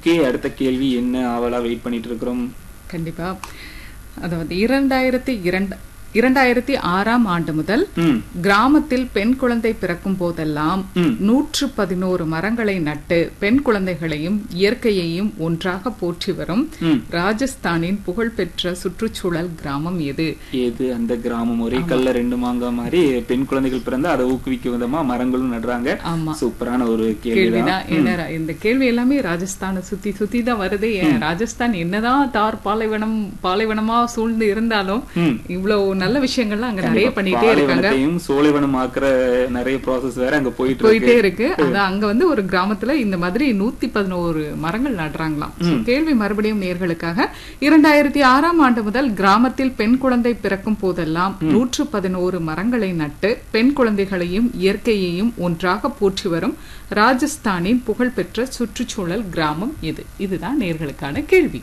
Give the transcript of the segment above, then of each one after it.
Okay அடுத்த கேள்வி என்ன ஆவலா வெயிட் பண்ணிட்டு இருக்கிறோம் கண்டிப்பா அதாவது இரண்டாயிரத்தி இரண்டு இரண்டாயிரத்தி ஆறாம் ஆண்டு முதல் ம் கிராமத்தில் பெண் குழந்தை பிறக்கும் போதெல்லாம் ம். நூற்று பதினோரு மரங்களை நட்டு பெண் குழந்தைகளையும் இயற்கையையும் ஒன்றாக போற்றி வரும் ம். ராஜஸ்தானின் புகழ்பெற்ற சுற்றுச்சூழல் கிராமம் எது ஏது அந்த கிராமம் ஒரே கல்ல ரெண்டு மாங்கா மாதிரி பெண் குழந்தைகள் பிறந்தா அதை ஊக்குவிக்கும் விதமா மரங்களும் நடுறாங்க ஆமா சூப்பரான ஒரு கேள்விதான் கேள்விதான் என்ன இந்த கேள்வி எல்லாமே ராஜஸ்தானை சுத்தி சுத்தி தான் வருது ஏன் ராஜஸ்தான் என்னதான் தார் பாலைவனம் பாலைவனமா சூழ்ந்து இருந்தாலும் ம். இவ்வளவு நல்ல விஷயங்கள்லாம் அங்க நிறைய பண்ணிட்டே இருக்காங்க பாலைவனத்தையும் சோலைவனம் ஆக்குற நிறைய ப்ராசஸ் வேற அங்க போயிட்டு போயிட்டே இருக்கு இருக்கு அதான் அங்க வந்து ஒரு கிராமத்துல இந்த மாதிரி நூத்தி பதினோரு மரங்கள் நடுறாங்களாம் So, கேள்வி மறுபடியும் நேர்களுக்காக இரண்டாயிரத்தி ஆறாம் ஆண்டு முதல் கிராமத்தில் பெண் குழந்தை பிறக்கும் போதெல்லாம் நூற்று பதினோரு மரங்களை நட்டு பெண் குழந்தைகளையும் இயற்கையையும் ஒன்றாக போற்றி வரும் ராஜஸ்தானின் புகழ்பெற்ற சுற்றுச்சூழல் கிராமம் எது இதுதான் நேர்களுக்கான கேள்வி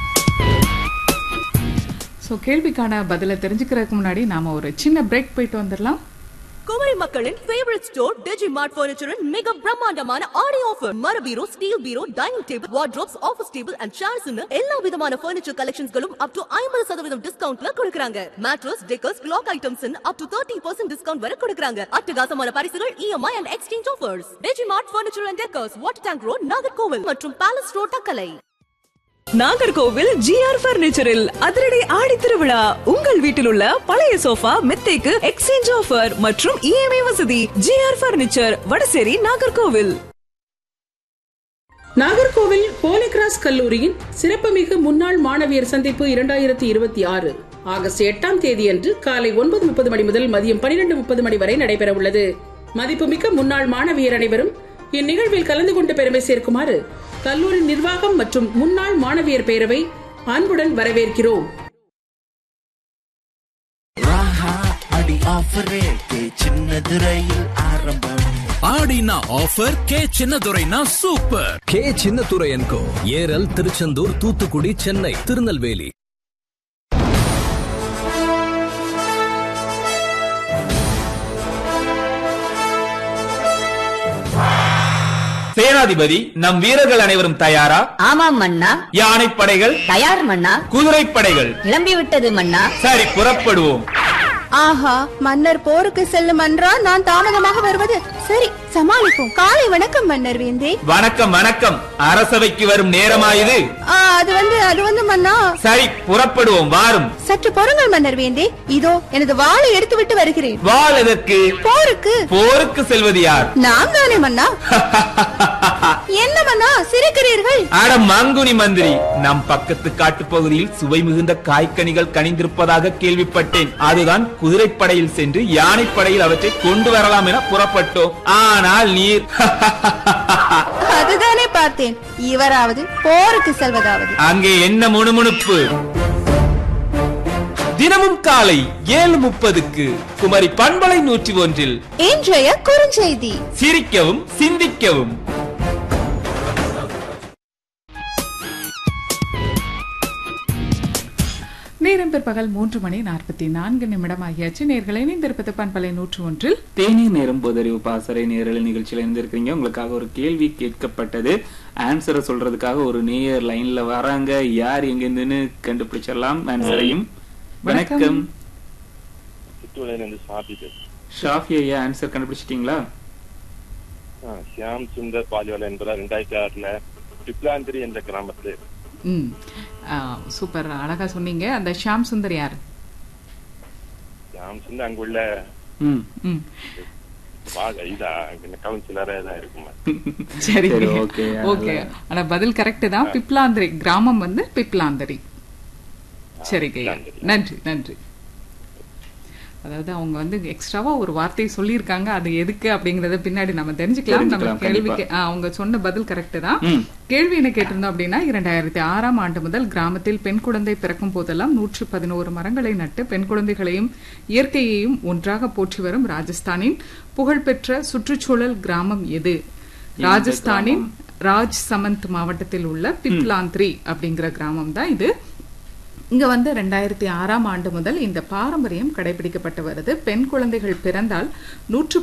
சோ கேள்விக்கான பதிலை தெரிஞ்சுக்கிறதுக்கு முன்னாடி நாம ஒரு சின்ன பிரேக் போயிட்டு வந்துடலாம் குமரி மக்களின் ஃபேவரட் ஸ்டோர் டிஜி மார்ட் பர்னிச்சரின் மிக பிரம்மாண்டமான ஆடி ஆஃபர் மர பீரோ ஸ்டீல் பீரோ dining table wardrobes office table and chairs எல்லா விதமான பர்னிச்சர் கலெக்ஷன்ஸ்களும் அப் டு ஐம்பது சதவீதம் டிஸ்கவுண்ட்ல கொடுக்கறாங்க mattress decors clock items up to thirty percent discount வரை கொடுக்கறாங்க அட்டகாசமான பரிசுகள் EMI and exchange offers Digi mart furniture and decors water tank road Nagercoil மற்றும் palace road Thuckalay Nagercoil GR பர்னிச்சரில் அதிரடி ஆடி திருவிழா உங்கள் வீட்டில் உள்ள பழைய சோஃபா மெத்தைக்கு எக்ஸ்சேஞ்ச் ஆஃபர் மற்றும் இஎம்ஐ வசதி GR furniture Vadasery Nagercoil Nagercoil Holy Cross கல்லூரியின் சிறப்புமிகு முன்னாள் மாணவியர் சந்திப்பு இரண்டாயிரத்தி இருபத்தி ஆறு ஆகஸ்ட் எட்டாம் தேதியன்று காலை ஒன்பது முப்பது மணி முதல் மதியம் பனிரெண்டு முப்பது மணி வரை நடைபெற உள்ளது மதிப்புமிக்க முன்னாள் மாணவியர் அனைவரும் இந்நிகழ்வில் கலந்து கொண்டு பெருமை சேர்க்குமாறு கல்லூரி நிர்வாகம் மற்றும் முன்னாள் மாணவியர் பேரவை அன்புடன் வரவேற்கிறோம் ராஹா அடி ஆஃபர் ரேட்டு சின்னது ரயில் ஆரம்பம் ஆடினா ஆஃபர் கே சின்னதுரைனா super K Chinnadurai and co Eral Tiruchendur Thoothukudi Chennai Tirunelveli சேனாதிபதி நம் வீரர்கள் அனைவரும் தயாரா ஆமாம் மன்னா யானைப்படைகள் தயார் மன்னா குதிரைப்படைகள் கிளம்பிவிட்டது மன்னா சரி புறப்படுவோம் ஆஹா மன்னர் போருக்கு செல்லும் என்றால் நான் தாமதமாக வருவது சரி சமாளிப்போம் காலை வணக்கம் மன்னர் வேந்தே வணக்கம் வணக்கம் அரசவைக்கு வரும் நேரமாயுது ஆ, அது வந்து அது வந்து மன்னா சரி புறப்படுவோம் வாரும் சற்று பொறுங்கள் மன்னர் வேந்தே இதோ எனது வாளை எடுத்து விட்டு வருகிறேன் வாழ் எதற்கு போருக்கு போருக்கு செல்வது யார் நான் தானே மன்னா என்ன மன்னா சிரிக்கிறீர்கள் அட மங்குனி மந்திரி நம் பக்கத்து காட்டுப் பகுதியில் சுவை மிகுந்த காய்கனிகள் கனிந்திருப்பதாக கேள்விப்பட்டேன் அதுதான் குதிரைப்படையில் சென்று யானைப்படையில் அவற்றை கொண்டு வரலாம் என புறப்பட்டோம் ஆனால் நீர் அதுதானே பார்த்தேன் இவராவது போருக்கு செல்வதாவது அங்கே என்ன முணுமுணுப்பு தினமும் காலை ஏழு முப்பதுக்கு குமரி பண்பலை நூற்றி ஒன்றில் இன்றைய குறுஞ்செய்தி சிரிக்கவும் சிந்திக்கவும் நேரம் பிற்பகல் மூன்று மணி நாற்பத்தி நான்கு நிமிடம் ஆகியாச்சு நேர்களை இணைந்திருப்பது பண்பலை நூற்று ஒன்றில் தேநீர் நேரம் பொதறிவு பாசறை நேரலை நிகழ்ச்சியில இருந்திருக்கீங்க உங்களுக்காக ஒரு கேள்வி கேட்கப்பட்டது ஆன்சரை சொல்றதுக்காக ஒரு நேயர் லைன்ல வராங்க யார் எங்க இருந்துன்னு கண்டுபிடிச்சிடலாம் ஆன்சரையும் வணக்கம் சித்தூரிலிருந்து சாபி பேசுறேன் ஷாஃபி ஐயா ஆன்சர் கண்டுபிடிச்சிட்டீங்களா ஆ, ஷியாம் சுந்தர் பாலிவாலா என்பவர் ரெண்டாயிரத்தி ஆறுல பிப்லாந்திரி என்ற கிராமத்தில் ம் ஆ, சூப்பர் அழகா சொன்னீங்க அந்த ஷாம் சுந்தர் யார் ஷியாம் சுந்தர் அங்குள்ள ம் ம் வாக இதா கவுன்சிலரா தான் இருக்குமா சரி சரி, okay. ஓகே ஆனா பதில் கரெக்ட் தான் பிப்லாந்திரி கிராமம் வந்து பிப்லாந்தரி சரிங்க ஐயா. பிப்லாந்தரி. நன்றி நன்றி அதாவது அவங்க வந்து எக்ஸ்ட்ராவா ஒரு வார்த்தையை சொல்லியிருக்காங்க அது எதுக்கு அப்படிங்கறத பின்னாடி நம்ம தெரிஞ்சுக்கலாம் நம்ம தெரிஞ்சுக்கலாம், கேள்விக்கு ஆ, அவங்க சொன்ன பதில் கரெக்ட் தான் ம். கேள்வி என்ன கேட்டிருந்தோம் அப்படின்னா இரண்டாயிரத்தி ஆறாம் ஆண்டு முதல் கிராமத்தில் பெண் குழந்தை பிறக்கும் போதெல்லாம் நூற்று பதினோரு மரங்களை நட்டு பெண் குழந்தைகளையும் இயற்கையையும் ஒன்றாக போற்றி வரும் ராஜஸ்தானின் புகழ்பெற்ற சுற்றுச்சூழல் கிராமம் எது ராஜஸ்தானின் ராஜ் சமந்த் மாவட்டத்தில் உள்ள பிப்லாந்திரி அப்படிங்கிற கிராமம் தான் இது இங்க வந்து ரெண்டாயிரத்தி ஆறாம் ஆண்டு முதல் இந்த பாரம்பரியம் கடைபிடிக்கப்பட்டு வருது பெண் குழந்தைகள் பிறந்தால் நூற்று